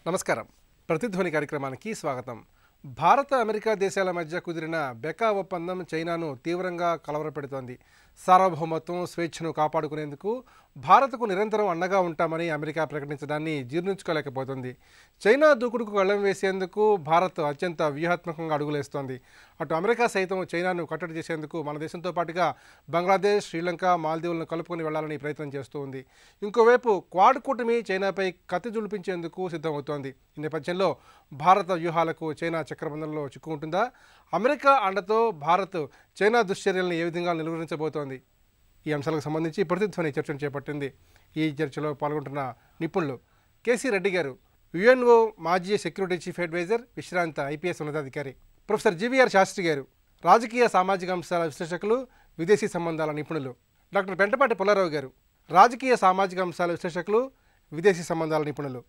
నమస్కారం ప్రతిధ్వని కార్యక్రమానికి స్వాగతం భారత అమెరికా దేశాల మధ్య కుదిరిన బెకా ఒప్పందం చైనాను తీవ్రంగా కలవరపెడుతోంది సార్వభౌమత్వం స్వేచ్ఛను కాపాడుకునేందుకు భారత్కు నిరంతరం అండగా ఉంటామని అమెరికా ప్రకటించడాన్ని జీర్ణించుకోలేకపోతుంది చైనా దూకుడుకు కళ్ళం వేసేందుకు భారత్ అత్యంత వ్యూహాత్మకంగా అడుగులేస్తోంది అటు అమెరికా సైతం చైనాను కట్టడి చేసేందుకు మన దేశంతో పాటుగా బంగ్లాదేశ్ శ్రీలంక మాల్దీవులను కలుపుకొని వెళ్లాలని ప్రయత్నం చేస్తూ ఉంది ఇంకోవైపు క్వాడ్ కూటమి చైనాపై కత్తి జులిపించేందుకు సిద్ధమవుతోంది ఈ నేపథ్యంలో భారత వ్యూహాలకు చైనా చక్రబంధంలో చిక్కుకుంటుందా అమెరికా అండతో భారత్ చైనా దుశ్చర్యలను ఏ విధంగా నిలువరించబోతోంది ఈ అంశాలకు సంబంధించి ప్రతిధ్వని చర్చను చేపట్టింది ఈ చర్చలో పాల్గొంటున్న నిపుణులు కేసీ రెడ్డి గారు యుఎన్ఓ మాజీ సెక్యూరిటీ చీఫ్ అడ్వైజర్ విశ్రాంత ఐపీఎస్ ఉన్నతాధికారి ప్రొఫెసర్ జీవీఆర్ శాస్త్రి గారు రాజకీయ సామాజిక అంశాల విశ్లేషకులు విదేశీ సంబంధాల నిపుణులు డాక్టర్ పెంటపాటి పుల్లారావు గారు రాజకీయ సామాజిక అంశాల విశ్లేషకులు విదేశీ సంబంధాల నిపుణులు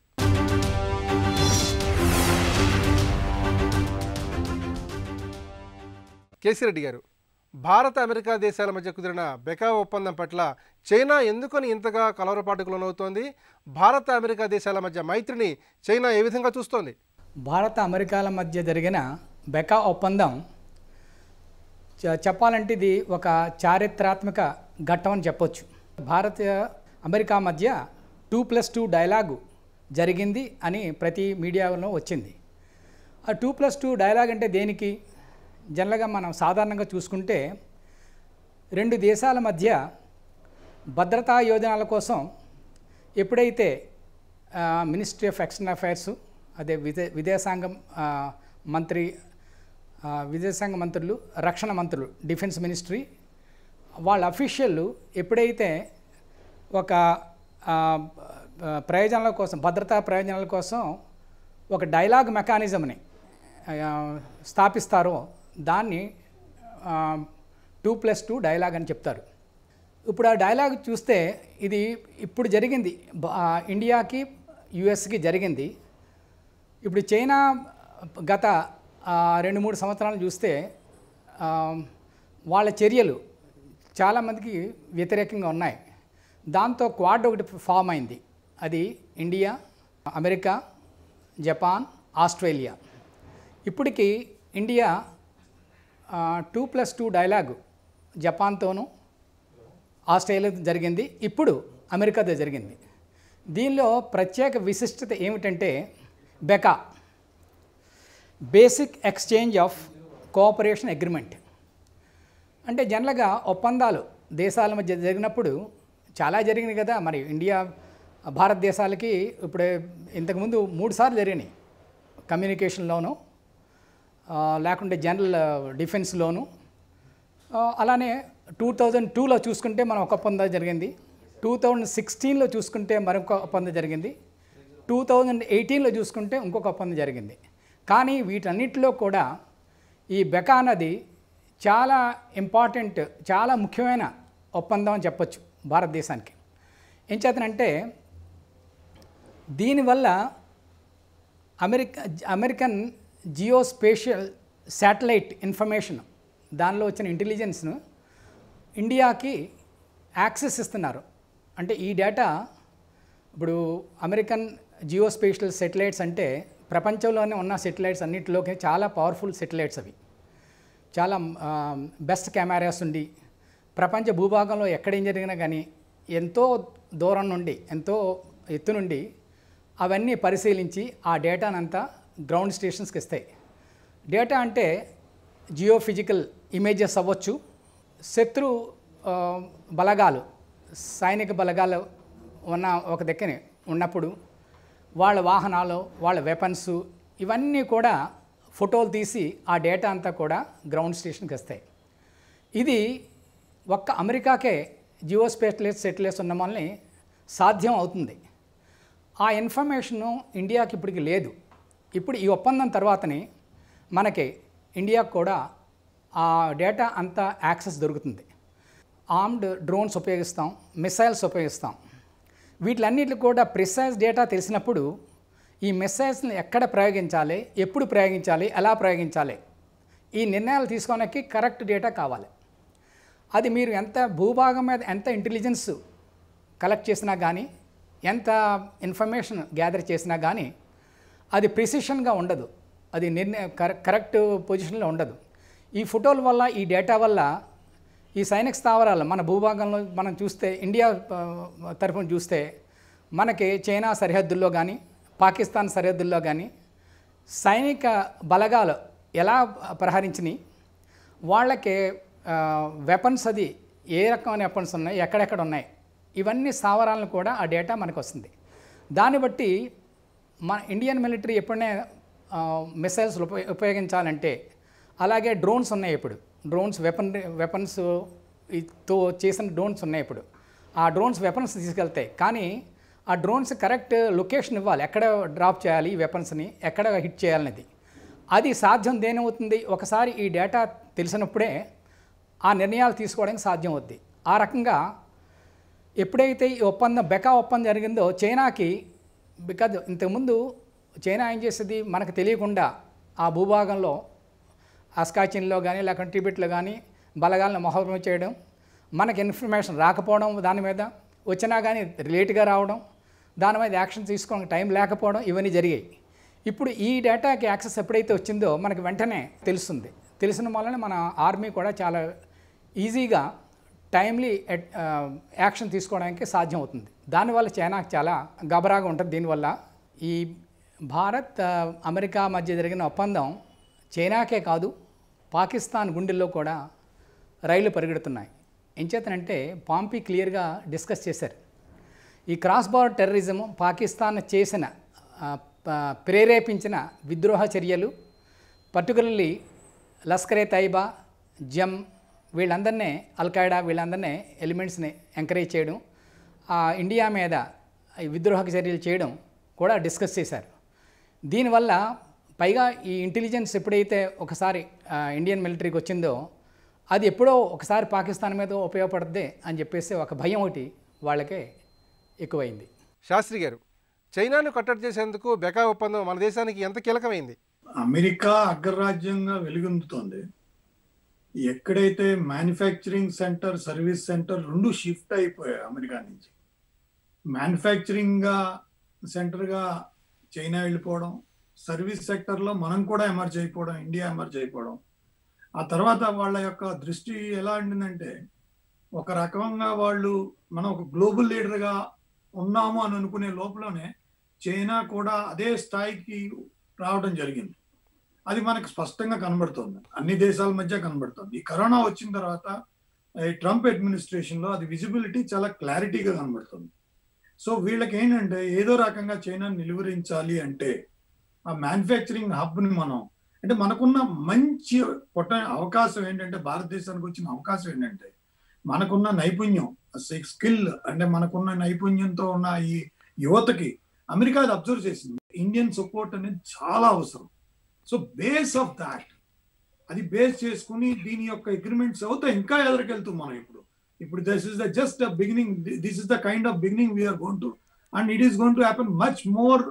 కేసీ రెడ్డి గారు భారత అమెరికా దేశాల మధ్య కుదిరిన బెకా ఒప్పందం పట్ల చైనా ఎందుకని ఇంతగా కలవరపాటుకు లోనవుతోంది భారత అమెరికా దేశాల మధ్య మైత్రిని చైనా ఏ విధంగా చూస్తోంది భారత అమెరికాల మధ్య జరిగిన బెకా ఒప్పందం చ- చెప్పాలంటే ఇది ఒక చారిత్రాత్మక ఘట్టం అని చెప్పొచ్చు భారత అమెరికా మధ్య టూ ప్లస్ టూ డైలాగు జరిగింది అని ప్రతి మీడియాలో వచ్చింది ఆ టూ ప్లస్ టూ డైలాగ్ అంటే దేనికి జనరల్గా మనం సాధారణంగా చూసుకుంటే రెండు దేశాల మధ్య భద్రతా యోజనాల కోసం ఎప్పుడైతే మినిస్ట్రీ ఆఫ్ ఎక్స్టర్నల్ అఫైర్స్ అదే విదే విదేశాంగం ఆ, మంత్రి ఆ, విదేశాంగ మంత్రులు రక్షణ మంత్రులు డిఫెన్స్ మినిస్ట్రీ వాళ్ళ అఫీషియల్ ఎప్పుడైతే ఒక ఆ, ఆ, ప్రయోజనాల కోసం భద్రతా ప్రయోజనాల కోసం ఒక డైలాగ్ మెకానిజంని ఆ, స్థాపిస్తారో దాన్ని టూ ప్లస్ టూ డైలాగ్ అని చెప్తారు ఇప్పుడు ఆ డైలాగ్ చూస్తే ఇది ఇప్పుడు జరిగింది బ- ఆ, ఇండియాకి యుఎస్కి జరిగింది ఇప్పుడు చైనా గత ఆ, రెండు మూడు సంవత్సరాలు చూస్తే ఆ, వాళ్ళ చర్యలు చాలామందికి వ్యతిరేకంగా ఉన్నాయి దాంతో క్వాడ్ ఒకటి ఫామ్ అయింది అది ఇండియా అమెరికా జపాన్ ఆస్ట్రేలియా ఇప్పటికి India two plus two dialogue జపాన్తోనూ ఆస్ట్రేలియా జరిగింది ఇప్పుడు అమెరికాతో జరిగింది దీనిలో ప్రత్యేక విశిష్టత ఏమిటంటే BECA basic exchange of cooperation agreement అంటే జనరల్గా ఒప్పందాలు దేశాల మధ్య జరిగినప్పుడు చాలా జరిగినాయి కదా మరి ఇండియా భారతదేశాలకి ఇప్పుడు ఇంతకుముందు మూడు సార్లు జరిగినాయి కమ్యూనికేషన్లోను ఆ, లేకుంటే జనరల్ డిఫెన్స్లోను ఆ, అలానే టూ థౌజండ్ టూలో చూసుకుంటే మనం ఒక ఒప్పందం జరిగింది టూ థౌజండ్ సిక్స్టీన్లో చూసుకుంటే మరొక ఒప్పందం జరిగింది టూ థౌజండ్ ఎయిటీన్లో చూసుకుంటే ఇంకొక ఒప్పందం జరిగింది కానీ వీటన్నిటిలో కూడా ఈ బెకా అన్నది చాలా ఇంపార్టెంట్ చాలా ముఖ్యమైన ఒప్పందం అని చెప్పొచ్చు భారతదేశానికి ఏం చేతనంటే దీనివల్ల America American geospatial satellite information దానిలో వచ్చిన ఇంటెలిజెన్స్ను ఇండియాకి యాక్సెస్ ఇస్తున్నారు అంటే ఈ డేటా ఇప్పుడు అమెరికన్ జియోస్పేషియల్ సెటిలైట్స్ అంటే ప్రపంచంలోనే ఉన్న సెటిలైట్స్ అన్నింటిలోకి చాలా పవర్ఫుల్ సెటిలైట్స్ అవి చాలా బెస్ట్ కెమెరాస్ ఉండి ప్రపంచ భూభాగంలో ఎక్కడేం జరిగినా కానీ ఎంతో దూరం నుండి ఎంతో ఎత్తు నుండి అవన్నీ పరిశీలించి ఆ డేటానంతా గ్రౌండ్ స్టేషన్స్కి ఇస్తాయి డేటా అంటే జియోఫిజికల్ ఇమేజెస్ అవ్వచ్చు శత్రు ఆ, బలగాలు సైనిక బలగాలు ఉన్న ఒక దగ్గర ఉన్నప్పుడు వాళ్ళ వాహనాలు వాళ్ళ వెపన్స్ ఇవన్నీ కూడా ఫోటోలు తీసి ఆ డేటా అంతా కూడా గ్రౌండ్ స్టేషన్కి వస్తాయి ఇది ఒక్క అమెరికాకే జియో స్పేస్లెస్ సెటిలైట్స్ ఉన్న వల్లనే సాధ్యం అవుతుంది ఆ ఇన్ఫర్మేషను ఇండియాకి ఇప్పటికి లేదు ఇప్పుడు ఈ ఒప్పందం తర్వాతనే మనకి ఇండియాకు కూడా ఆ డేటా అంతా యాక్సెస్ దొరుకుతుంది ఆర్మ్డ్ డ్రోన్స్ ఉపయోగిస్తాం మిసైల్స్ ఉపయోగిస్తాం వీటిలన్నిటికి కూడా ప్రిసైజ్ డేటా తెలిసినప్పుడు ఈ మిసైల్స్ని ఎక్కడ ప్రయోగించాలి ఎప్పుడు ప్రయోగించాలి ఎలా ప్రయోగించాలి ఈ నిర్ణయాలు తీసుకోవడానికి కరెక్ట్ డేటా కావాలి అది మీరు ఎంత భూభాగం మీద ఎంత ఇంటెలిజెన్స్ కలెక్ట్ చేసినా కానీ ఎంత ఇన్ఫర్మేషన్ గ్యాదర్ చేసినా కానీ అది ప్రిసిషన్గా ఉండదు అది నిర్ణయ కర- కరెక్ట్ పొజిషన్లో ఉండదు ఈ ఫోటోల వల్ల ఈ డేటా వల్ల ఈ సైనిక స్థావరాలు మన భూభాగంలో మనం చూస్తే ఇండియా ఆ, తరఫున చూస్తే మనకి చైనా సరిహద్దుల్లో కానీ పాకిస్తాన్ సరిహద్దుల్లో కానీ సైనిక బలగాలు ఎలా ప్రహరించినాయి వాళ్ళకి వెపన్స్ అది ఏ రకమైన వెపన్స్ ఉన్నాయి ఎక్కడెక్కడ ఉన్నాయి ఇవన్నీ స్థావరాలను కూడా ఆ డేటా మనకు వస్తుంది దాన్ని బట్టి మన ఇండియన్ మిలిటరీ ఎప్పుడైనా మిసైల్స్ ఉపయోగ ఉపయోగించాలంటే అలాగే డ్రోన్స్ ఉన్నాయి ఇప్పుడు డ్రోన్స్ వెపన్ వెపన్స్ తో చేసిన డ్రోన్స్ ఉన్నాయి ఇప్పుడు ఆ డ్రోన్స్ వెపన్స్ తీసుకెళ్తాయి కానీ ఆ డ్రోన్స్ కరెక్ట్ లొకేషన్ ఇవ్వాలి ఎక్కడ డ్రాప్ చేయాలి ఈ వెపన్స్ని ఎక్కడ హిట్ చేయాలనేది అది సాధ్యం దేనవుతుంది ఒకసారి ఈ డేటా తెలిసినప్పుడే ఆ నిర్ణయాలు తీసుకోవడానికి సాధ్యం అవుద్ది ఆ రకంగా ఎప్పుడైతే ఈ ఒప్పందం బెకా ఒప్పందం జరిగిందో చైనాకి బికాజ్ ఇంతకుముందు చైనా ఏం చేసేది మనకు తెలియకుండా ఆ భూభాగంలో అస్కాచిన్లో కానీ లేకుంటే టిబెట్లో కానీ బలగాలను మొహరం చేయడం మనకి ఇన్ఫర్మేషన్ రాకపోవడం దాని మీద వచ్చినా కానీ లేట్గా రావడం దాని మీద యాక్షన్ తీసుకోవడానికి టైం లేకపోవడం ఇవన్నీ జరిగాయి ఇప్పుడు ఈ డేటాకి యాక్సెస్ ఎప్పుడైతే వచ్చిందో మనకి వెంటనే తెలుస్తుంది తెలిసిన వలన మన ఆర్మీ కూడా చాలా ఈజీగా టైమ్లీ యాక్షన్ తీసుకోవడానికి సాధ్యం అవుతుంది దానివల్ల చైనాకు చాలా గబరాగా ఉంటుంది దీనివల్ల ఈ భారత్ ఆ, అమెరికా మధ్య జరిగిన ఒప్పందం చైనాకే కాదు పాకిస్తాన్ గుండెల్లో కూడా రైళ్లు పరిగెడుతున్నాయి ఎంచేతనంటే పాంపీ క్లియర్గా డిస్కస్ చేశారు ఈ క్రాస్ బార్డర్ టెర్రరిజం పాకిస్తాన్ చేసిన ఆ, ప- ప్రేరేపించిన విద్రోహ చర్యలు పర్టికులర్లీ లస్కరే తైబా జమ్ వీళ్ళందరినీ అల్ఖైడా వీళ్ళందరినీ ఎలిమెంట్స్ని ఎంకరేజ్ చేయడం ఆ ఇండియా మీద ఈ విద్రోహక చర్యలు చేయడం కూడా డిస్కస్ చేశారు దీనివల్ల పైగా ఈ ఇంటెలిజెన్స్ ఎప్పుడైతే ఒకసారి ఆ, ఇండియన్ మిలిటరీకి వచ్చిందో అది ఎప్పుడో ఒకసారి పాకిస్తాన్ మీద ఉపయోగపడుద్ది అని చెప్పేసి ఒక భయం ఒకటి వాళ్ళకే ఎక్కువైంది శాస్త్రి గారు చైనాను కట్టడి చేసేందుకు బెకా ఒప్పందం మన దేశానికి ఎంత కీలకమైంది అమెరికా అగ్రరాజ్యంగా వెలుగొందుతోంది ఎక్కడైతే మ్యానుఫ్యాక్చరింగ్ సెంటర్ సర్వీస్ సెంటర్ రెండు షిఫ్ట్ అయిపోయాయి అమెరికా నుంచి మ్యానుఫ్యాక్చరింగ్ సెంటర్గా చైనా వెళ్ళిపోవడం సర్వీస్ సెక్టర్లో మనం కూడా ఎమర్జ్ అయిపోవడం ఇండియా ఎమర్జ్ అయిపోవడం ఆ తర్వాత వాళ్ళ యొక్క దృష్టి ఎలా ఉండిందంటే ఒక రకంగా వాళ్ళు మనం ఒక గ్లోబల్ లీడర్గా ఉన్నాము అని అనుకునే లోపలనే చైనా కూడా అదే స్థాయికి రావడం జరిగింది అది మనకు స్పష్టంగా కనబడుతుంది అన్ని దేశాల మధ్య కనబడుతుంది ఈ కరోనా వచ్చిన తర్వాత ఈ ట్రంప్ అడ్మినిస్ట్రేషన్ లో అది విజిబిలిటీ చాలా క్లారిటీగా కనబడుతుంది సో వీళ్ళకి ఏంటంటే ఏదో రకంగా చైనా నిలువరించాలి అంటే ఆ మ్యానుఫ్యాక్చరింగ్ హబ్ ని మనం అంటే మనకున్న మంచి పొట్ట అవకాశం ఏంటంటే భారతదేశానికి వచ్చిన అవకాశం ఏంటంటే మనకున్న నైపుణ్యం స్కిల్ అంటే మనకున్న నైపుణ్యంతో ఉన్న ఈ యువతకి అమెరికా అది అబ్జర్వ్ చేసింది ఇండియన్ సపోర్ట్ అనేది చాలా అవసరం సో బేస్ ఆఫ్ దాట్ అది బేస్ చేసుకుని దీని యొక్క అగ్రిమెంట్స్ అవుతాయి ఇంకా ఎదరికెళ్తాం మనం ఇప్పుడు ఇప్పుడు this is the just beginning this is the kind of beginning we're going to and it is going to happen much more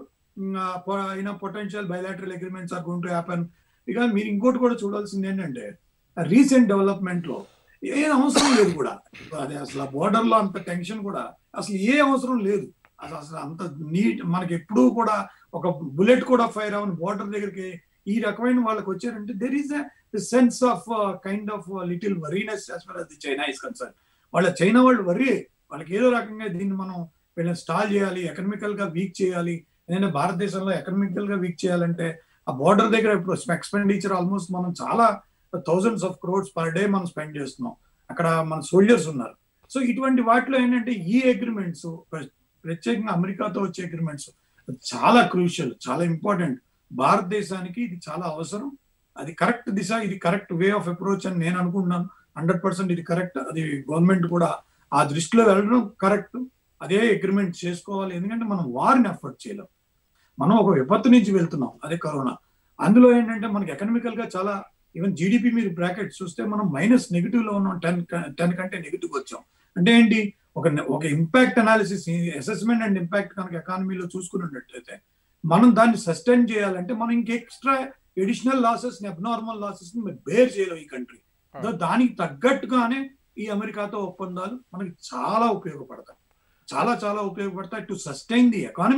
you know potential bilateral agreements are going to happen ఇక మీరు ఇంకోటి కూడా చూడాల్సింది ఏంటంటే రీసెంట్ డెవలప్మెంట్ లో ఏ అవసరం లేదు కూడా అది అసలు బోర్డర్ లో అంత టెన్షన్ కూడా అసలు ఏ అవసరం లేదు అసలు అసలు అంత నీట్ మనకి ఎప్పుడూ కూడా ఒక బుల్లెట్ కూడా ఫైర్ అవ్వని బోర్డర్ దగ్గరికి ఈ రకమైన వాళ్ళకి వచ్చారంటే there is sense of kind of little worriness as for the China is concern వాళ్ళ చైనా వాళ్ళు వరీ వాళ్ళకి ఏదో రకంగా దీన్ని మనం వీళ్ళని స్టాల్ చేయాలి ఎకనామికల్ గా వీక్ చేయాలి ఏదైనా భారతదేశంలో ఎకనామికల్ గా వీక్ చేయాలంటే ఆ బోర్డర్ దగ్గర ఇప్పుడు ఎక్స్పెండిచర్ ఆల్మోస్ట్ మనం చాలా thousands of crores per day మనం స్పెండ్ చేస్తున్నాం అక్కడ మన సోల్జర్స్ ఉన్నారు సో ఇటువంటి వాటిలో ఏంటంటే ఈ అగ్రిమెంట్స్ ప్రత్యేకంగా అమెరికాతో వచ్చే అగ్రిమెంట్స్ చాలా క్రూషియల్ చాలా ఇంపార్టెంట్ భారతదేశానికి ఇది చాలా అవసరం అది కరెక్ట్ దిశ ఇది కరెక్ట్ వే ఆఫ్ అప్రోచ్ అని నేను అనుకుంటున్నాను హండ్రెడ్ పర్సెంట్ ఇది కరెక్ట్ అది గవర్నమెంట్ కూడా ఆ దృష్టిలో వెళ్ళడం కరెక్ట్ అదే అగ్రిమెంట్ చేసుకోవాలి ఎందుకంటే మనం వారిని ఎఫర్ట్ చేయలేం మనం ఒక విపత్తు నుంచి వెళ్తున్నాం అదే కరోనా అందులో ఏంటంటే మనకి ఎకనామికల్ గా చాలా ఈవెన్ జీడిపి మీరు బ్రాకెట్ చూస్తే మనం మైనస్ నెగిటివ్ లో ఉన్నాం టెన్ టెన్ కంటే నెగిటివ్ వచ్చాం అంటే ఏంటి ఒక ఒక impact analysis assessment and impact కనుక ఎకానమీలో చూసుకున్నట్టయితే మనం దాన్ని సస్టైన్ చేయాలంటే మనం ఇంక extra additional losses abnormal losses ని బేర్ చేయలేం ఈ కంట్రీ దానికి తగ్గట్టుగానే ఈ అమెరికాతో ఒప్పందాలు మనకి చాలా ఉపయోగపడతాయి చాలా చాలా ఉపయోగపడతాయి to sustain the economy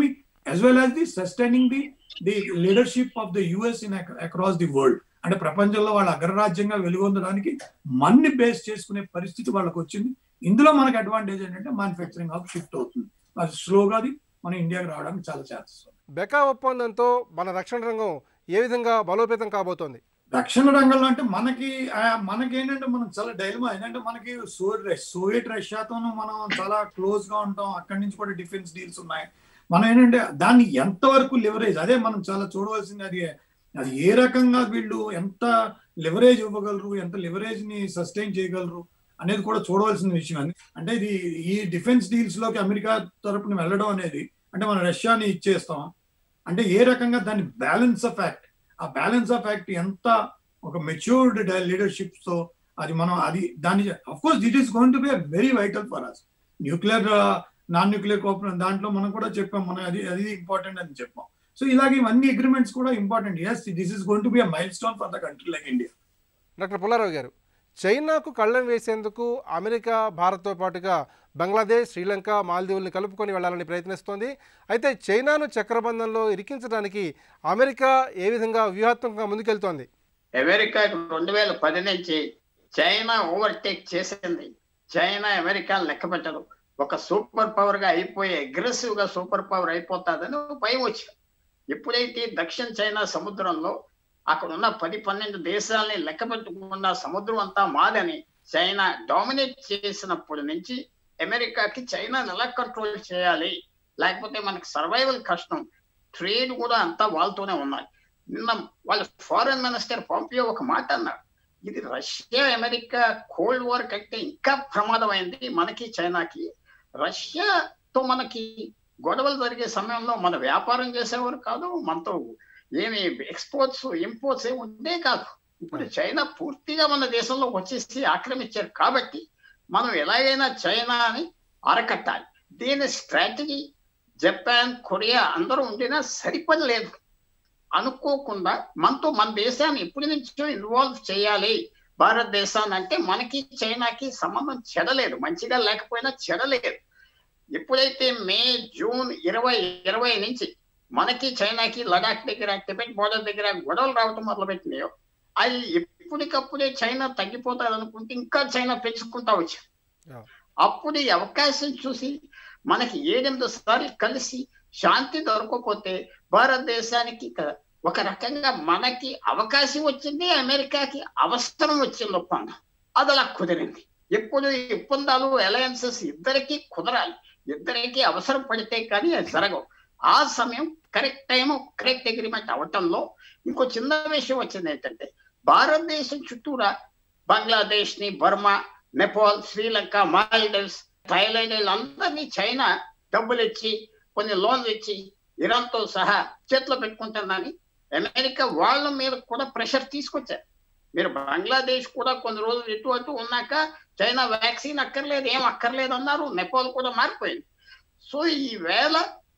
as well as the sustaining the the leadership of the US in ac- across the world అంటే ప్రపంచంలో వాళ్ళ అగ్రరాజ్యంగా వెలుగొందడానికి మన్ని బేస్ చేసుకునే పరిస్థితి వాళ్ళకి వచ్చింది ఇందులో మనకి అడ్వాంటేజ్ ఏంటంటే మ్యానుఫ్యాక్చరింగ్ హబ్ షిఫ్ట్ అవుతుంది అది స్లోగా అది మన ఇండియాకి రావడానికి చాలా ఛాన్సెస్ ఉంది బెకా ఒప్పందంతో మన రక్షణ రంగం ఏ విధంగా బలోపేతం కాబోతోంది రక్షణ రంగంలో అంటే మనకి ఆ, మనకి ఏంటంటే మనం చాలా డైలమా ఏంటంటే మనకి సోవియట్ సోవియట్ రష్యాతోనూ మనం చాలా క్లోజ్ గా ఉంటాం అక్కడి నుంచి కూడా డిఫెన్స్ డీల్స్ ఉన్నాయి మనం ఏంటంటే దాన్ని ఎంతవరకు లివరేజ్ అదే మనం చాలా చూడవలసింది అది అది ఏ రకంగా వీళ్ళు ఎంత లివరేజ్ ఇవ్వగలరు ఎంత లివరేజ్ ని సస్టైన్ చేయగలరు అనేది కూడా చూడవలసిన విషయం అండి అంటే ఇది ఈ డిఫెన్స్ డీల్స్ లోకి అమెరికా తరపున వెళ్ళడం అనేది అంటే మనం రష్యాని ఇచ్చేస్తాం అంటే ఏ రకంగా దాని బ్యాలెన్స్ ఆఫ్ యాక్ట్ ఆ బ్యాలెన్స్ ఆఫ్ యాక్ట్ ఎంత ఒక మెచ్యూర్డ్ లీడర్షిప్ తో అది మనం అది దాని of course it is going to be very vital for us nuclear non nuclear cooperation దాంట్లో మనం కూడా చెప్పాం మనం అది అది ఇంపార్టెంట్ అని చెప్పాం సో ఇలాగే ఇవన్నీ అగ్రిమెంట్స్ కూడా important as this is going to be a milestone for the country like India doctor Pullarao garu చైనాకు కళ్ళం వేసేందుకు అమెరికా భారత్తో పాటుగా బంగ్లాదేశ్ శ్రీలంక మాల్దీవుల్ని కలుపుకొని వెళ్ళాలని ప్రయత్నిస్తోంది అయితే చైనాను చక్రబంధంలో ఇరికించడానికి అమెరికా ఏ విధంగా వ్యూహాత్మకంగా ముందుకెళ్తోంది అమెరికా రెండు వేల పది నుంచి చైనా ఓవర్టేక్ చేసింది చైనా అమెరికా లెక్క పెట్టదు ఒక సూపర్ పవర్ గా అయిపోయి అగ్రెసివ్ గా సూపర్ పవర్ అయిపోతాదని ఒక భయం వచ్చింది ఎప్పుడైతే దక్షిణ చైనా సముద్రంలో అక్కడ ఉన్న పది పన్నెండు దేశాలని లెక్క పెట్టుకున్న సముద్రం అంతా మాదని చైనా డామినేట్ చేసినప్పటి నుంచి అమెరికాకి చైనాని ఎలా కంట్రోల్ చేయాలి లేకపోతే మనకి సర్వైవల్ కష్టం ట్రేడ్ కూడా అంతా వాళ్ళతోనే ఉన్నాయి నిన్న వాళ్ళ ఫారెన్ మినిస్టర్ పంపియో ఒక మాట అన్నారు ఇది రష్యా అమెరికా కోల్డ్ వార్ కంటే ఇంకా ప్రమాదమైంది మనకి చైనాకి రష్యాతో మనకి గొడవలు జరిగే సమయంలో మన వ్యాపారం చేసేవారు కాదు మనతో ఏమి ఎక్స్పోర్ట్స్ ఇంపోర్ట్స్ ఏమి ఉండే కాదు ఇప్పుడు చైనా పూర్తిగా మన దేశంలో వచ్చేసి ఆక్రమించారు కాబట్టి మనం ఎలాగైనా చైనాని అరకట్టాలి దీని స్ట్రాటజీ జపాన్ కొరియా అందరూ ఉండినా సరిపడలేదు అనుకోకుండా మనతో మన దేశాన్ని ఎప్పటి నుంచో ఇన్వాల్వ్ చేయాలి భారతదేశాన్ని అంటే మనకి చైనాకి సంబంధం చెడలేదు మంచిగా లేకపోయినా చెడలేదు ఎప్పుడైతే మే జూన్ ఇరవై ఇరవై నుంచి మనకి చైనాకి లడాక్ దగ్గర టిబెట్ బోర్డర్ దగ్గర గొడవలు రావటం మొదలుపెట్టినాయో అది ఎప్పటికప్పుడే చైనా తగ్గిపోతారు అనుకుంటే ఇంకా చైనా పెంచుకుంటా వచ్చారు Yeah. అప్పుడు ఈ అవకాశం చూసి మనకి ఏడెనిమిది సార్లు కలిసి శాంతి దొరకకపోతే భారతదేశానికి క- ఒక రకంగా మనకి అవకాశం వచ్చింది అమెరికాకి అవసరం వచ్చింది ఒప్పందం అది అలా కుదిరింది ఎప్పుడు ఈ ఒప్పందాలు అలయన్సెస్ ఇద్దరికి కుదరాలి ఇద్దరికి అవసరం పడితే కానీ అది జరగవు ఆ సమయం కరెక్ట్ టైం కరెక్ట్ అగ్రిమెంట్ అవటంలో ఇంకో చిన్న విషయం వచ్చింది ఏంటంటే భారతదేశం చుట్టూరా బంగ్లాదేశ్ ని బర్మా నేపాల్ శ్రీలంక మాల్డీవ్స్ థాయిలాండ్ వీళ్ళందరినీ చైనా డబ్బులు ఇచ్చి కొన్ని లోన్లు ఇచ్చి ఇరాన్ తో సహా చేతిలో పెట్టుకుంటుందని అమెరికా వాళ్ళ మీద కూడా ప్రెషర్ తీసుకొచ్చారు మీరు బంగ్లాదేశ్ కూడా కొన్ని రోజులు ఇటు అటు ఉన్నాక చైనా వ్యాక్సిన్ అక్కర్లేదు ఏం అక్కర్లేదు అన్నారు నేపాల్ కూడా మారిపోయింది సో ఈవేళ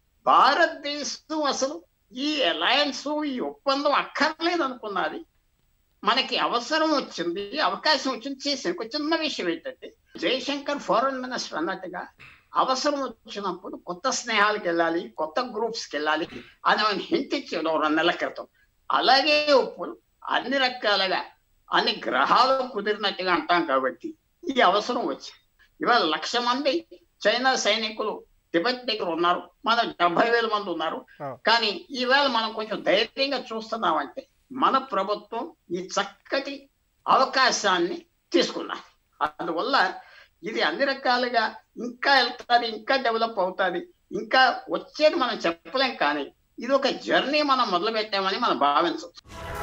భారతదేశం అసలు ఈ అలయన్స్ ఈ ఒప్పందం అక్కర్లేదు అనుకున్నది మనకి అవసరం వచ్చింది అవకాశం వచ్చింది చేసింది ఒక చిన్న విషయం ఏంటంటే జయశంకర్ ఫారెన్ మినిస్టర్ అన్నట్టుగా అవసరం వచ్చినప్పుడు కొత్త స్నేహాలకు వెళ్ళాలి కొత్త గ్రూప్స్కి వెళ్ళాలి అని ఆయన హింట్ ఇచ్చాడు ఓ రెండు నెలల క్రితం అలాగే ఇప్పుడు అన్ని రకాలుగా అన్ని గ్రహాలు కుదిరినట్టుగా అంటాం కాబట్టి ఈ అవసరం వచ్చింది ఇవాళ లక్ష మంది చైనా సైనికులు టిబెట్ దగ్గర ఉన్నారు మన డెబ్బై వేల మంది ఉన్నారు ఆ. కానీ ఈవేళ మనం కొంచెం ధైర్యంగా చూస్తున్నామంటే మన ప్రభుత్వం ఈ చక్కటి అవకాశాన్ని తీసుకున్నాం అందువల్ల ఇది అన్ని రకాలుగా ఇంకా వెళ్తుంది ఇంకా డెవలప్ అవుతుంది ఇంకా వచ్చేది మనం చెప్పలేం కానీ ఇది ఒక జర్నీ మనం మొదలు పెట్టామని మనం భావించవచ్చు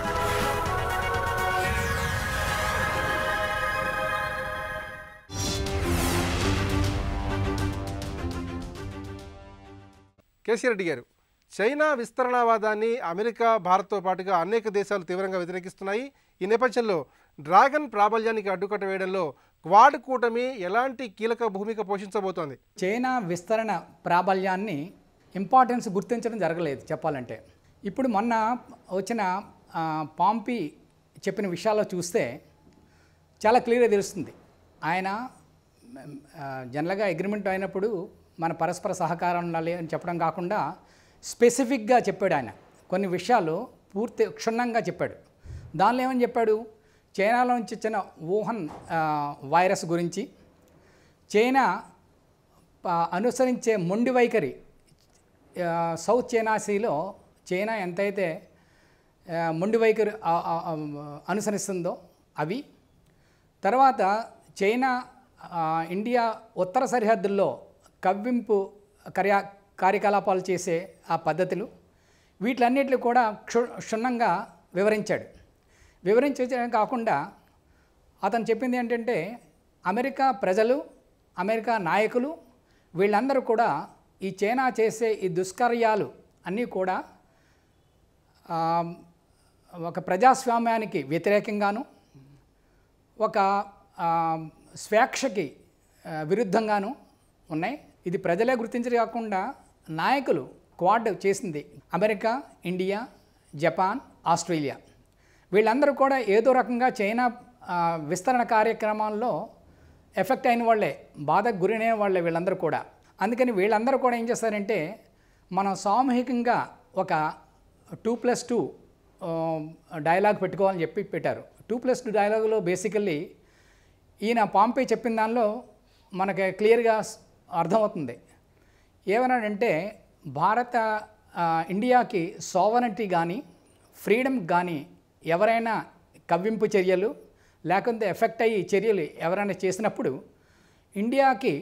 కేసీ రెడ్డి గారు చైనా విస్తరణవాదాన్ని అమెరికా భారత్తో పాటుగా అనేక దేశాలు తీవ్రంగా వ్యతిరేకిస్తున్నాయి ఈ నేపథ్యంలో డ్రాగన్ ప్రాబల్యానికి అడ్డుకట్ట వేయడంలో క్వాడ్ కూటమి ఎలాంటి కీలక భూమిక పోషించబోతోంది చైనా విస్తరణ ప్రాబల్యాన్ని ఇంపార్టెన్స్ గుర్తించడం జరగలేదు చెప్పాలంటే ఇప్పుడు మొన్న వచ్చిన ఆ, పాంపీ చెప్పిన విషయాల్లో చూస్తే చాలా క్లియర్గా తెలుస్తుంది ఆయన మ్, ఆ, జనరల్గా అగ్రిమెంట్ అయినప్పుడు మన పరస్పర సహకారం ఉండాలి అని చెప్పడం కాకుండా స్పెసిఫిక్గా చెప్పాడు ఆయన కొన్ని విషయాలు పూర్తి క్షుణ్ణంగా చెప్పాడు దానిలో ఏమని చెప్పాడు చైనాలో నుంచి వచ్చిన వుహాన్ ఆ, వైరస్ గురించి చైనా ఆ, అనుసరించే మొండి వైఖరి ఆ, సౌత్ చైనా సీలో చైనా ఎంతైతే ఆ, మొండి వైఖరి ఆ, ఆ, ఆ, అనుసరిస్తుందో అవి తర్వాత చైనా ఆ, ఇండియా ఉత్తర సరిహద్దుల్లో కవ్వింపు కార్య కార్యకలాపాలు చేసే ఆ పద్ధతులు వీటిలన్నిటిని కూడా క్షు క్షుణ్ణంగా వివరించాడు వివరించడమే కాకుండా అతను చెప్పింది ఏంటంటే అమెరికా ప్రజలు అమెరికా నాయకులు వీళ్ళందరూ కూడా ఈ చైనా చేసే ఈ దుష్కర్యాలు అన్నీ కూడా ఆ, ఒక ప్రజాస్వామ్యానికి వ్యతిరేకంగాను ఒక ఆ, స్వేచ్ఛకి ఆ, విరుద్ధంగాను ఉన్నాయి ఇది ప్రజలే గుర్తించడం కాకుండా నాయకులు క్వాడ్ చేసింది అమెరికా ఇండియా జపాన్ ఆస్ట్రేలియా వీళ్ళందరూ కూడా ఏదో రకంగా చైనా ఆ, విస్తరణ కార్యక్రమాల్లో ఎఫెక్ట్ అయిన వాళ్ళే బాధకు గురైన వాళ్ళే వీళ్ళందరూ కూడా అందుకని వీళ్ళందరూ కూడా ఏం చేస్తారంటే మనం సామూహికంగా ఒక టూ ప్లస్ టూ డైలాగ్ పెట్టుకోవాలని చెప్పి పెట్టారు టూ ప్లస్ టూ డైలాగులో బేసికల్లీ ఈయన పాంపే చెప్పిన దానిలో మనకి క్లియర్గా స్- అర్థమవుతుంది ఏమన్నాడంటే భారత ఆ, ఇండియాకి సోవనటీ కానీ ఫ్రీడమ్ కానీ ఎవరైనా కవ్వింపు చర్యలు లేకుంటే ఎఫెక్ట్ అయ్యి చర్యలు ఎవరైనా చేసినప్పుడు ఇండియాకి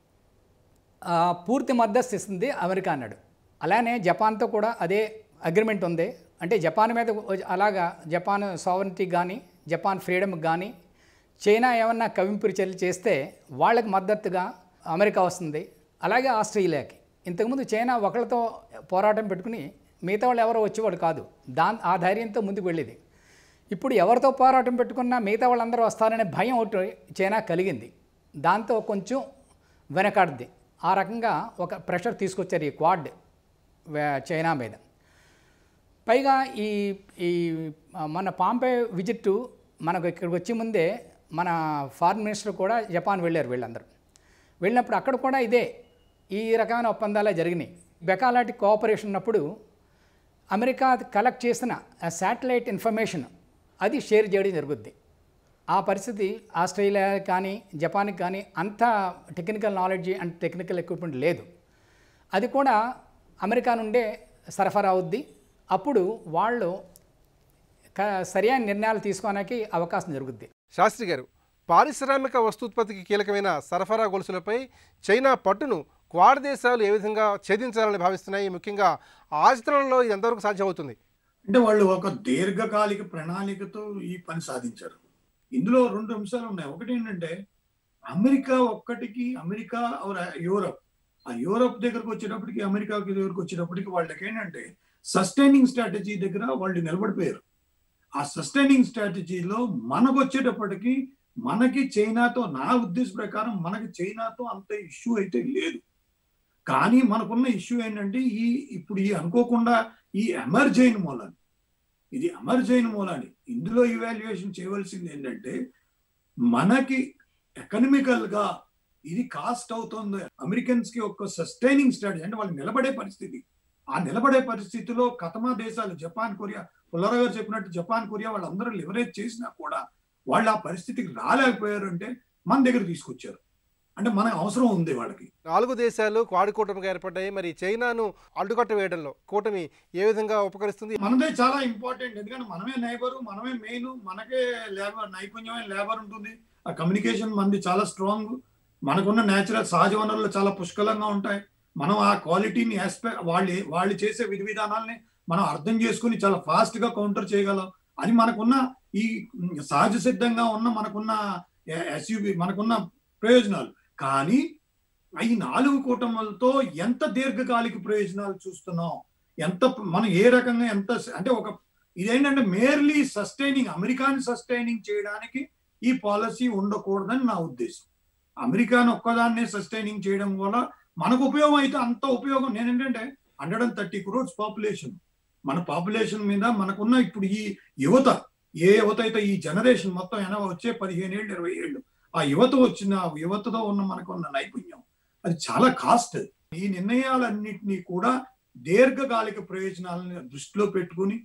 ఆ, పూర్తి మద్దతు ఇస్తుంది అమెరికా అన్నాడు అలానే జపాన్తో కూడా అదే అగ్రిమెంట్ ఉంది అంటే జపాన్ మీద అలాగా జపాన్ సావరిటీ కానీ జపాన్ ఫ్రీడమ్ కానీ చైనా ఏమన్నా కవింపురి చర్యలు చేస్తే వాళ్ళకి మద్దతుగా అమెరికా వస్తుంది అలాగే ఆస్ట్రేలియాకి ఇంతకుముందు చైనా ఒకళ్ళతో పోరాటం పెట్టుకుని మిగతా వాళ్ళు ఎవరో వచ్చేవాడు కాదు దాని ఆ ధైర్యంతో ముందుకు వెళ్ళేది ఇప్పుడు ఎవరితో పోరాటం పెట్టుకున్నా మిగతా వాళ్ళందరూ వస్తారనే భయం ఒకటి చైనా కలిగింది దాంతో కొంచెం వెనకాడుద్ది ఆ రకంగా ఒక ప్రెషర్ తీసుకొచ్చారు ఈ క్వాడ్ వే- చైనా మీద పైగా ఈ ఈ మన పాంపే విజిట్ మనకు ఇక్కడికి వచ్చే ముందే మన ఫారిన్ మినిస్టర్ కూడా జపాన్ వెళ్ళారు వీళ్ళందరూ వెళ్ళినప్పుడు అక్కడ కూడా ఇదే ఈ రకమైన ఒప్పందాలే జరిగినాయి బెకాలాటి కోఆపరేషన్ ఉన్నప్పుడు అమెరికా కలెక్ట్ చేసిన శాటిలైట్ ఇన్ఫర్మేషన్ అది షేర్ చేయడం జరుగుద్ది ఆ పరిస్థితి ఆస్ట్రేలియా కానీ జపాన్కి కానీ అంత technical knowledge and technical equipment లేదు అది కూడా అమెరికా నుండే సరఫరా అవుద్ది అప్పుడు వాళ్ళు క సరైన నిర్ణయాలు తీసుకోవడానికి అవకాశం జరుగుద్ది శాస్త్రి గారు పారిశ్రామిక వస్తూత్పత్తికి కీలకమైన సరఫరా గొలుసులపై చైనా పట్టును క్వాడ్ దేశాలు ఏ విధంగా ఛేదించాలని భావిస్తున్నాయి ముఖ్యంగా ఆచరణలో ఇది ఎంతవరకు సాధ్యమవుతుంది అంటే వాళ్ళు ఒక దీర్ఘకాలిక ప్రణాళికతో ఈ పని సాధించారు ఇందులో రెండు అంశాలు ఉన్నాయి ఒకటి ఏంటంటే అమెరికా ఒక్కటికి అమెరికా ఆర్ యూరప్ ఆ యూరప్ దగ్గరకు వచ్చేటప్పటికి అమెరికా దగ్గరకు వచ్చేటప్పటికి వాళ్ళకి ఏంటంటే సస్టైనింగ్ స్ట్రాటజీ దగ్గర వాళ్ళు నిలబడిపోయారు ఆ సస్టైనింగ్ స్ట్రాటజీలో మనకు వచ్చేటప్పటికి మనకి చైనాతో నా ఉద్దేశ ప్రకారం మనకి చైనాతో అంత ఇష్యూ అయితే లేదు కానీ మనకున్న ఇష్యూ ఏంటంటే ఈ ఇప్పుడు ఈ అనుకోకుండా ఈ ఎమర్జైన్ మూలాన్ని ఇది ఎమర్జైన్ మూలాన్ని ఇందులో ఇవాల్యుయేషన్ చేయవలసింది ఏంటంటే మనకి ఎకనమికల్ గా ఇది కాస్ట్ అవుతుంది అమెరికన్స్ కి ఒక సస్టైనింగ్ స్ట్రాటజీ అంటే వాళ్ళు నిలబడే పరిస్థితి ఆ నిలబడే పరిస్థితిలో కథమా దేశాలు జపాన్ కొరియా పుల్లర గారు చెప్పినట్టు జపాన్ కొరియా వాళ్ళందరూ లివరేజ్ చేసినా కూడా వాళ్ళు ఆ పరిస్థితికి రాలేకపోయారు అంటే మన దగ్గర తీసుకొచ్చారు అంటే మన అవసరం ఉంది వాళ్ళకి నాలుగు దేశాలు క్వాడ్ కూటమిగా ఏర్పడ్డాయి మరి చైనాను అడ్డుకట్ట వేయడంలో కూటమి ఏ విధంగా ఉపకరిస్తుంది మనదే చాలా ఇంపార్టెంట్ ఎందుకంటే మనమే నైబరు మనమే మెయిన్ మనకే లేబర్ నైపుణ్యమైన లేబర్ ఉంటుంది ఆ కమ్యూనికేషన్ మనది చాలా స్ట్రాంగ్ మనకున్న నేచురల్ సహజ వనరులు చాలా పుష్కలంగా ఉంటాయి మనం ఆ క్వాలిటీని ఆస్పెక్ట్ వాళ్ళు వాళ్ళు చేసే విధి విధానాల్ని మనం అర్థం చేసుకుని చాలా ఫాస్ట్ గా కౌంటర్ చేయగలం అది మనకున్న ఈ సహజ సిద్ధంగా ఉన్న మనకున్న ఎస్యూబి మనకున్న ప్రయోజనాలు కానీ ఈ నాలుగు కూటములతో ఎంత దీర్ఘకాలిక ప్రయోజనాలు చూస్తున్నాం ఎంత మనం ఏ రకంగా ఎంత అంటే ఒక ఇదేంటంటే మేర్లీ సస్టైనింగ్ అమెరికాని సస్టైనింగ్ చేయడానికి ఈ పాలసీ ఉండకూడదని నా ఉద్దేశం అమెరికాను ఒక్కదాన్నే సస్టైనింగ్ చేయడం వల్ల మనకు ఉపయోగం అయితే అంత ఉపయోగం నేనేంటంటే hundred and thirty crores population మన పాపులేషన్ మీద మనకున్న ఇప్పుడు ఈ యువత ఏ యువత అయితే ఈ జనరేషన్ మొత్తం ఎనభై వచ్చే పదిహేను ఏళ్ళు ఇరవై ఏళ్ళు ఆ యువత వచ్చిన ఆ యువతతో ఉన్న మనకున్న నైపుణ్యం అది చాలా కాస్ట్ ఈ నిర్ణయాలన్నింటినీ కూడా దీర్ఘకాలిక ప్రయోజనాలను దృష్టిలో పెట్టుకుని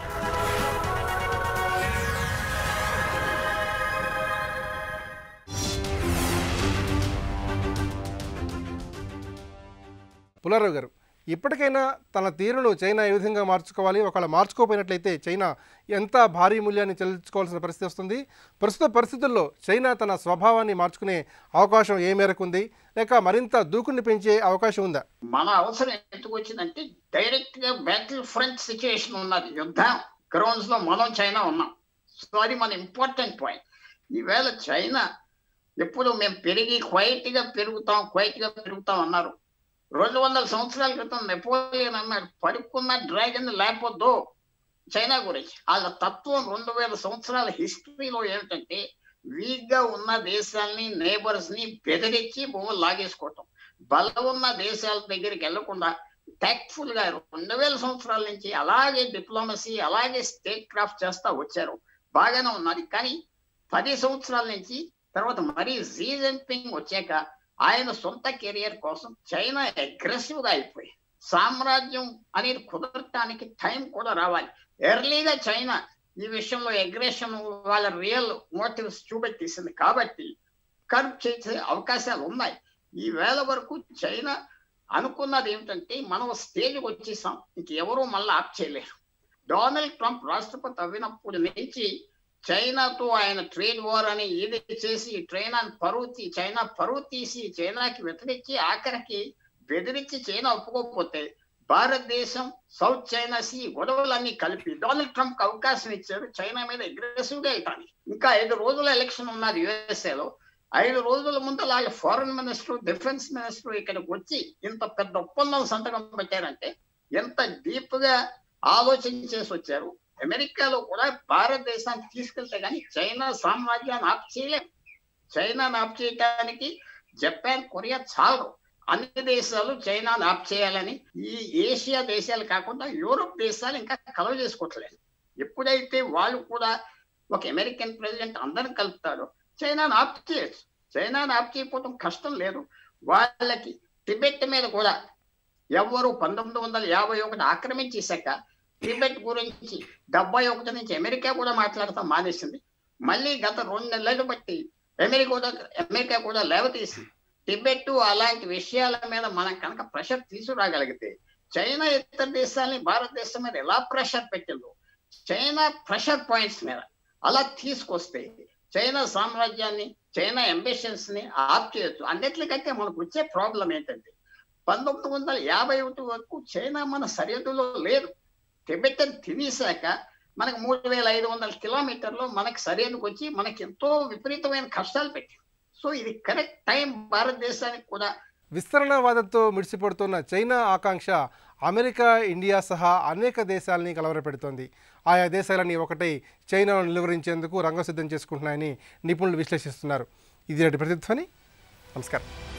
పుల్లారావు గారు ఇప్పటికైనా తన తీరును చైనా ఏ విధంగా మార్చుకోవాలి ఒకవేళ మార్చుకోపోయినట్లయితే చైనా ఎంత భారీ మూల్యాన్ని చెల్లించుకోవాల్సిన పరిస్థితి వస్తుంది ప్రస్తుత పరిస్థితుల్లో చైనా తన స్వభావాన్ని మార్చుకునే అవకాశం ఏ మేరకు ఉంది లేక మరింత దూకుని పెంచే అవకాశం ఉందా మన అవసరం ఎందుకు వచ్చిందంటే డైరెక్ట్ గా బ్యాటిల్ ఫ్రంట్ సిచ్యుయేషన్ ఉన్నది యుద్ధం గ్రౌండ్స్ లో మనం చైనా ఉన్నాం సో అది మన ఇంపార్టెంట్ పాయింట్ ఈవేళ చైనా ఎప్పుడు మేము పెరిగి క్వైట్ గా పెరుగుతాం క్వైట్ గా పెరుగుతాం అన్నారు రెండు వందల సంవత్సరాల క్రితం నెపోలియన్ అన్నాడు పడుకున్న డ్రాగన్ లేకపోద్దు చైనా గురించి వాళ్ళ తత్వం రెండు వేల సంవత్సరాల హిస్టరీలో ఏమిటంటే వీక్ గా ఉన్న దేశాల్ని నేబర్స్ ని బెదిరించి భూములు లాగేసుకోవటం బలం ఉన్న దేశాల దగ్గరికి వెళ్లకుండా టాక్ట్ఫుల్ గా రెండు వేల సంవత్సరాల నుంచి అలాగే డిప్లొమసీ అలాగే స్టేట్ క్రాఫ్ట్ చేస్తా వచ్చారు బాగానే ఉన్నది కానీ పది సంవత్సరాల నుంచి తర్వాత మరీ జీ జిన్పింగ్ వచ్చాక ఆయన సొంత కెరియర్ కోసం చైనా అగ్రెసివ్ గా అయిపోయి సామ్రాజ్యం అనేది కుదరటానికి టైం కూడా రావాలి ఎర్లీగా చైనా ఈ విషయంలో అగ్రెషన్ వాళ్ళ రియల్ మోటివ్స్ చూపెట్టేసింది కాబట్టి కర్వ్ చేసే అవకాశాలు ఉన్నాయి ఈ వేళ వరకు చైనా అనుకున్నది ఏమిటంటే మనం స్టేజ్కి వచ్చేసాం ఇంకెవరూ మళ్ళీ ఆప్ చేయలేరు డొనాల్డ్ ట్రంప్ రాష్ట్రపతి అవ్వినప్పటి నుంచి చైనాతో ఆయన ట్రేడ్ వార్ అని ఇది చేసి చైనా పరువు తీ చైనా పరువు తీసి చైనాకి వ్యతిరేకి ఆఖరికి బెదిరించి చైనా ఒప్పుకోకపోతే భారతదేశం సౌత్ చైనా సీ గొడవలన్నీ కలిపి డొనాల్డ్ ట్రంప్ అవకాశం ఇచ్చారు చైనా మీద అగ్రెసివ్ గా ఇవ్వడానికి ఇంకా ఐదు రోజుల ఎలక్షన్ ఉన్నది యుఎస్ఏలో ఐదు రోజుల ముందు వాళ్ళ ఫారెన్ మినిస్టర్ డిఫెన్స్ మినిస్టర్ ఇక్కడికి వచ్చి ఇంత పెద్ద ఒప్పందం సంతకం పెట్టారంటే ఎంత డీప్ గా ఆలోచన చేసి వచ్చారు అమెరికాలో కూడా భారతదేశాన్ని తీసుకెళ్తే కానీ చైనా సామ్రాజ్యాన్ని ఆప్ చేయలేం చైనాను ఆప్ చేయడానికి జపాన్ కొరియా చాలు అన్ని దేశాలు చైనాను ఆప్ చేయాలని ఈ ఏషియా దేశాలు కాకుండా యూరోప్ దేశాలు ఇంకా కలవ చేసుకోవట్లేదు ఎప్పుడైతే వాళ్ళు కూడా ఒక అమెరికన్ ప్రెసిడెంట్ అందరిని కలుపుతారో చైనాను ఆప్ చేయొచ్చు చైనాను ఆప్ చేయకపోవడం కష్టం లేదు వాళ్ళకి టిబెట్ మీద కూడా ఎవరు పంతొమ్మిది వందల యాభై ఒకటి ఆక్రమించేశాక టిబెట్ గురించి డెబ్బై ఒకటి నుంచి అమెరికా కూడా మాట్లాడతాం మానేసింది మళ్ళీ గత రెండు నెలలు బట్టి అమెరికా కూడా అమెరికా కూడా లేవతీసి టిబెట్ అలాంటి విషయాల మీద మనం కనుక ప్రెషర్ తీసుకురాగలిగితే చైనా ఇతర దేశాలని భారతదేశం మీద ఎలా ప్రెషర్ పెట్టిందో చైనా ప్రెషర్ పాయింట్స్ మీద అలా తీసుకొస్తే చైనా సామ్రాజ్యాన్ని చైనా అంబిషన్స్ ని ఆప్ చేయొచ్చు అన్నిటికంటే మనకు వచ్చే ప్రాబ్లం ఏంటంటే పంతొమ్మిది వందల యాభై ఒకటి వరకు చైనా మన సరిహద్దులో లేదు టిబెట్ తినేశాక మనకు మూడు వేల ఐదు వందల కిలోమీటర్లు మనకి సరిహద్దుకు వచ్చి మనకి ఎంతో విపరీతమైన కష్టాలు పెట్టింది సో ఇది కరెక్ట్ టైం భారతదేశానికి కూడా విస్తరణవాదంతో మిడిసిపడుతున్న చైనా ఆకాంక్ష అమెరికా ఇండియా సహా అనేక దేశాలని కలవరపెడుతోంది ఆయా దేశాలని ఒకటై చైనాను నిలువరించేందుకు రంగం సిద్ధం చేసుకుంటున్నాయని నిపుణులు విశ్లేషిస్తున్నారు ఇది నేటి ప్రతిధ్వని నమస్కారం